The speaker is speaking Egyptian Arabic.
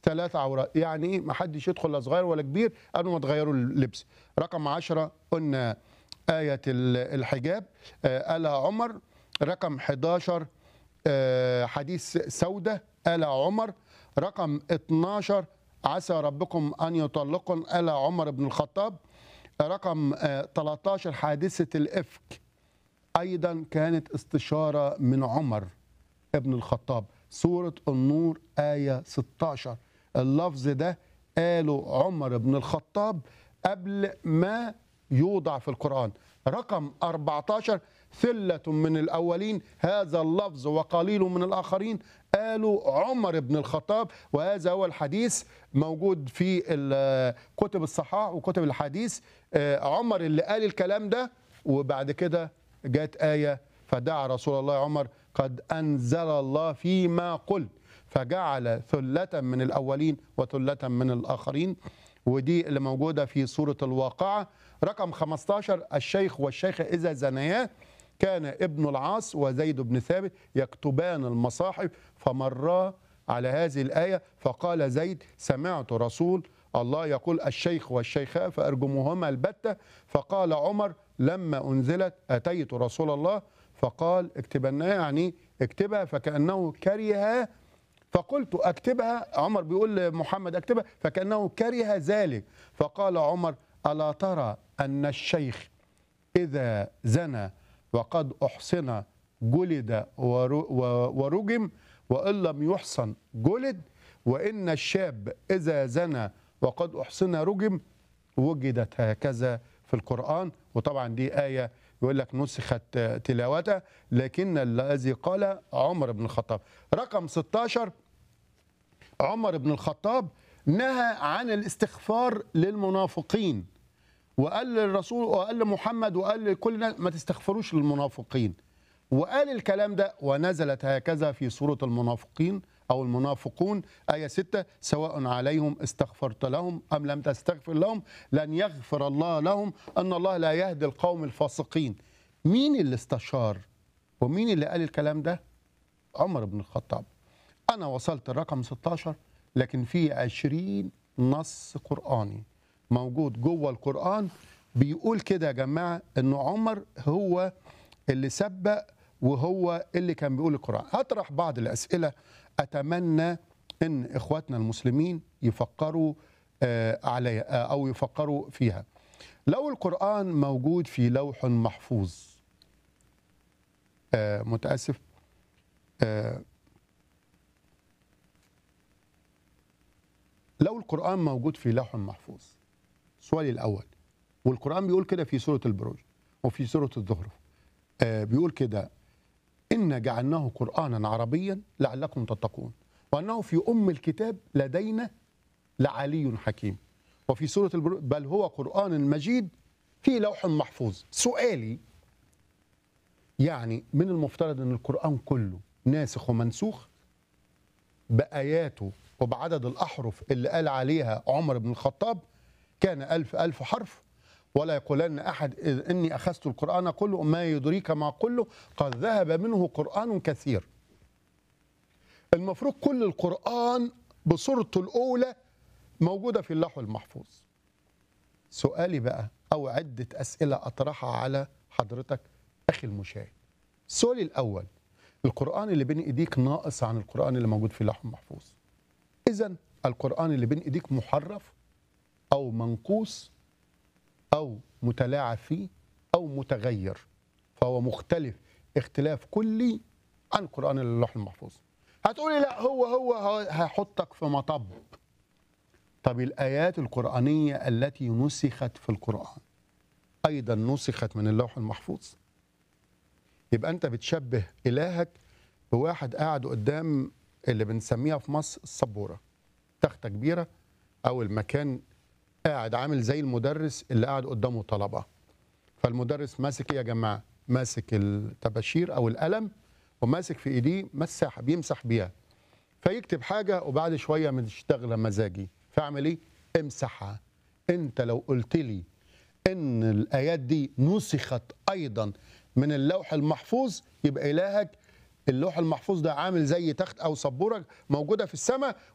ثلاث عورات يعني ايه ما حدش يدخل لا صغير ولا كبير قبل ما تغيروا اللبس رقم عشرة قلنا آية ال- الحجاب آه، قالها عمر رقم 11 آه، حديث سودة قالها عمر رقم 12 عسى ربكم أن يطلقن قالها عمر بن الخطاب رقم آه، 13 حادثة الإفك أيضا كانت استشارة من عمر ابن الخطاب سورة النور آية 16 اللفظ ده قاله عمر بن الخطاب قبل ما يوضع في القرآن رقم 14 ثلة من الأولين هذا اللفظ وقليل من الآخرين قالوا عمر بن الخطاب وهذا هو الحديث موجود في ال- كتب الصحاح وكتب الحديث آه، عمر اللي قال الكلام ده وبعد كده جاءت آية فدعا رسول الله عمر قد أنزل الله فيما قل فجعل ثلة من الأولين وثلة من الآخرين ودي اللي موجودة في سورة الواقعة رقم 15 الشيخ والشيخة إذا زنيا كان ابن العاص وزيد بن ثابت يكتبان المصاحف فمرا على هذه الآية فقال زيد سمعت رسول الله يقول الشيخ والشيخة فأرجمهما البتة فقال عمر لما أنزلت أتيت رسول الله فقال اكتبناها يعني اكتبها فكأنه كره فقلت اكتبها عمر بيقول لمحمد اكتبها فكأنه كره ذلك فقال عمر ألا ترى أن الشيخ إذا زنى وقد أحصن جلد ور- و- ورجم وإن لم يحصن جلد وإن الشاب إذا زنى وقد أحصن رجم وجدت هكذا في القرآن وطبعا دي آية يقول لك نسخت تلاوتها لكن الذي قال عمر بن الخطاب رقم 16 عمر بن الخطاب نهى عن الاستغفار للمنافقين وقال للرسول وقال لمحمد وقال لكل الناس ما تستغفروش للمنافقين وقال الكلام ده ونزلت هكذا في سورة المنافقين أو المنافقون آية 6 سواء عليهم استغفرت لهم أم لم تستغفر لهم لن يغفر الله لهم أن الله لا يهدي القوم الفاسقين مين اللي استشار ومين اللي قال الكلام ده عمر بن الخطاب أنا وصلت الرقم 16 لكن في 20 نص قرآني موجود جوه القرآن بيقول كده يا جماعة إن عمر هو اللي سبق وهو اللي كان بيقول القرآن هطرح بعض الأسئلة أتمنى إن إخواتنا المسلمين يفكروا آه، عليها آه، أو يفكروا فيها لو القرآن موجود في لوح محفوظ آه، متأسف آه، لو القرآن موجود في لوح محفوظ سؤالي الأول والقرآن بيقول كده في سورة البروج وفي سورة الزخرف آه بيقول كده إن جعلناه قرآنا عربيا لعلكم تتقون وأنه في أم الكتاب لدينا لعلي حكيم وفي سورة البروج بل هو قرآن مجيد في لوح محفوظ سؤالي يعني من المفترض أن القرآن كله ناسخ ومنسوخ بآياته وبعدد الأحرف اللي قال عليها عمر بن الخطاب كان ألف ألف حرف ولا يقولن أحد إذ إني أخذت القرآن كله ما يدريك ما كله قد ذهب منه قرآن كثير المفروض كل القرآن بصورته الأولى موجودة في اللوح المحفوظ سؤالي بقى أو عدة أسئلة أطرحها على حضرتك أخي المشاهد سؤالي الأول القرآن اللي بين إيديك ناقص عن القرآن اللي موجود في اللوح المحفوظ إذا القرآن اللي بين إيديك محرف أو منقوص أو متلاعب فيه أو متغير فهو مختلف اختلاف كلي عن القرآن اللي اللوح المحفوظ هتقولي لا هو هو هحطك في مطب طب الآيات القرآنية التي نسخت في القرآن أيضا نسخت من اللوح المحفوظ يبقى أنت بتشبه إلهك بواحد قاعد قدام اللي بنسميها في مصر السبورة تختة كبيرة أو المكان قاعد عامل زي المدرس اللي قاعد قدامه طلبة فالمدرس ماسك ايه يا جماعة ماسك الطباشير أو القلم وماسك في إيديه مساحة بيمسح بيها فيكتب حاجة وبعد شوية مش تغلى مزاجي فاعمل ايه امسحها انت لو قلت لي ان الايات دي نسخت ايضا من اللوح المحفوظ يبقى الهك اللوح المحفوظ ده عامل زي تخت او سبوره موجوده في السماء